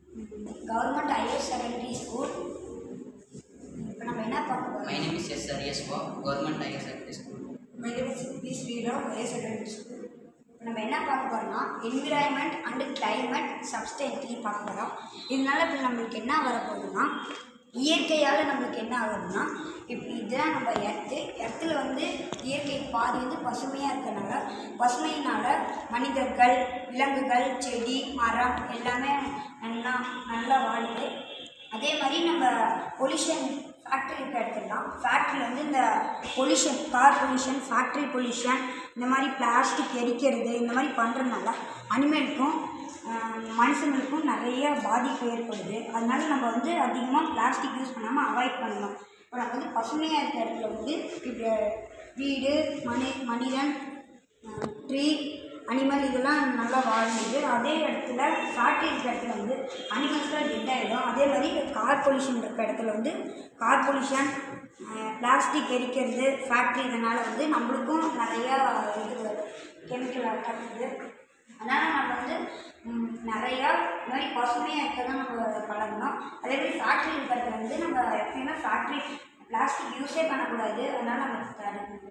Government higher secondary school இப்போ நம்ம என்ன பார்க்க My போகிறோம் name is S.R. Yeswa, Government Higher Secondary School. மெகபி ஸ்ரீராம் ஹையர் செகண்டரி ஸ்கூல் இப்போ நம்ம என்ன பார்க்க போகிறோம்னா என்விரான்மெண்ட் அண்டு கிளைமேட் சப்ஸ்டன்ட்லி பார்க்க போகிறோம் இதனால இப்போ நம்மளுக்கு என்ன வரப்போகுதுன்னா இயற்கையால் நம்மளுக்கு என்ன ஆகுதுன்னா இப்போ இதுதான் நம்ம எர்த்து எர்த்தில் வந்து இயற்கை பாதி வந்து பசுமையாக இருக்கறனால பசுமையினால் மனிதர்கள் விலங்குகள் செடி மரம் எல்லாமே நல்லா நல்லா வாழுது அதே மாதிரி நம்ம பொல்யூஷன் ஃபேக்ட்ரி இருக்க இடத்துலலாம் ஃபேக்ட்ரியில் வந்து இந்த pollution car pollution factory pollution இந்த மாதிரி பிளாஸ்டிக் எரிக்கிறது இந்த மாதிரி பண்ணுறதுனால அனிமலுக்கும் மனுஷங்களுக்கும் நிறைய பாதிப்பு ஏற்படுது அதனால நம்ம வந்து அதிகமாக பிளாஸ்டிக் யூஸ் பண்ணாமல் அவாய்ட் பண்ணணும் இப்போ நம்ம வந்து பசுமையாக இருக்க இடத்துல வந்து இப்படி வீடு மனி மனிதன் ட்ரீ அனிமல் இதெல்லாம் நல்லா வாழ்ந்துது அதே இடத்துல ஃபேக்ட்ரி இருக்கிற இடத்துல வந்து அனிமல்ஸ்லாம் டெட் ஆகிடும் அதே மாதிரி கார் பொல்யூஷன் இருக்க இடத்துல வந்து கார் பொல்யூஷன் பிளாஸ்டிக் எரிக்கிறது ஃபேக்ட்ரி இதனால் வந்து நம்மளுக்கும் நிறையா இது கெமிக்கல் அட்டாக் ஆகுது அதனால் நம்ம வந்து ம், நிறையா இந்த மாதிரி பசுமையாக இருக்க தான் நம்ம பழகணும் அதே மாதிரி ஃபேக்ட்ரி இருக்கிறதுல வந்து நம்ம எப்பயுமே ஃபேக்ட்ரி பிளாஸ்டிக் யூஸே பண்ணக்கூடாது அதனால் நம்ம தடுக்கணும்